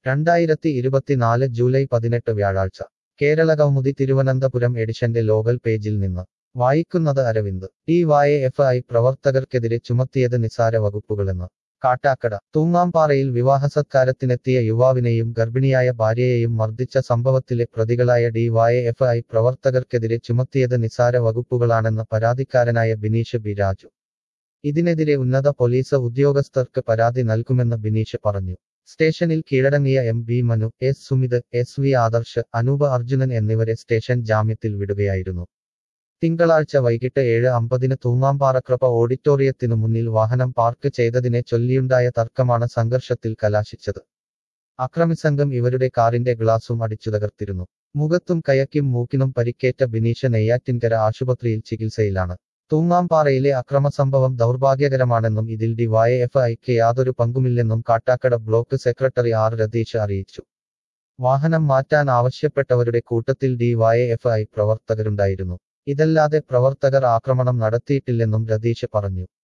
രണ്ടായിരത്തി ഇരുപത്തിനാല് ജൂലൈ പതിനെട്ട് വ്യാഴാഴ്ച കേരള കൗമുദി തിരുവനന്തപുരം എഡിഷന്റെ ലോകൽ പേജിൽ നിന്ന് വായിക്കുന്നത് Aravind D Y F I പ്രവർത്തകർക്കെതിരെ ചുമത്തിയത് നിസാര വകുപ്പുകളെന്ന് കാട്ടാക്കട തൂങ്ങാംപാറയിൽ വിവാഹസത്കാരത്തിനെത്തിയ യുവാവിനെയും ഗർഭിണിയായ ഭാര്യയെയും മർദ്ദിച്ച സംഭവത്തിലെ പ്രതികളായ ഡി വായ എഫ് ഐ പ്രവർത്തകർക്കെതിരെ ചുമത്തിയത് നിസാര വകുപ്പുകളാണെന്ന് പരാതിക്കാരനായ ബിനീഷ് ബി രാജു ഇതിനെതിരെ ഉന്നത പോലീസ് ഉദ്യോഗസ്ഥർക്ക് പരാതി നൽകുമെന്ന് ബിനീഷ് പറഞ്ഞു സ്റ്റേഷനിൽ കീഴടങ്ങിയ M B Manu S Sumith S V Adarsh Anoop Arjunan എന്നിവരെ സ്റ്റേഷൻ ജാമ്യത്തിൽ വിടുകയായിരുന്നു തിങ്കളാഴ്ച വൈകിട്ട് ഏഴ് അമ്പതിന് തൂങ്ങാമ്പാറക്രപ്പ ഓഡിറ്റോറിയത്തിനു മുന്നിൽ വാഹനം പാർക്ക് ചെയ്തതിനെ ചൊല്ലിയുണ്ടായ തർക്കമാണ് സംഘർഷത്തിൽ കലാശിച്ചത് അക്രമിസംഘം ഇവരുടെ കാറിന്റെ ഗ്ലാസും അടിച്ചു തകർത്തിരുന്നു മുഖത്തും കയക്കും മൂക്കിനും പരിക്കേറ്റ ബിനീഷ് നെയ്യാറ്റിൻകര ആശുപത്രിയിൽ ചികിത്സയിലാണ് തൂങ്ങാംപാറയിലെ അക്രമസംഭവം ദൗർഭാഗ്യകരമാണെന്നും ഇതിൽ ഡിവൈഎഫ് ഐക്ക് യാതൊരു പങ്കുമില്ലെന്നും Kattakada block secretary R Ratheesh അറിയിച്ചു വാഹനം മാറ്റാൻ ആവശ്യപ്പെട്ടവരുടെ കൂട്ടത്തിൽ ഡിവൈഎഫ് ഐ പ്രവർത്തകരുണ്ടായിരുന്നു ഇതല്ലാതെ പ്രവർത്തകർ ആക്രമണം നടത്തിയിട്ടില്ലെന്നും രതീഷ് പറഞ്ഞു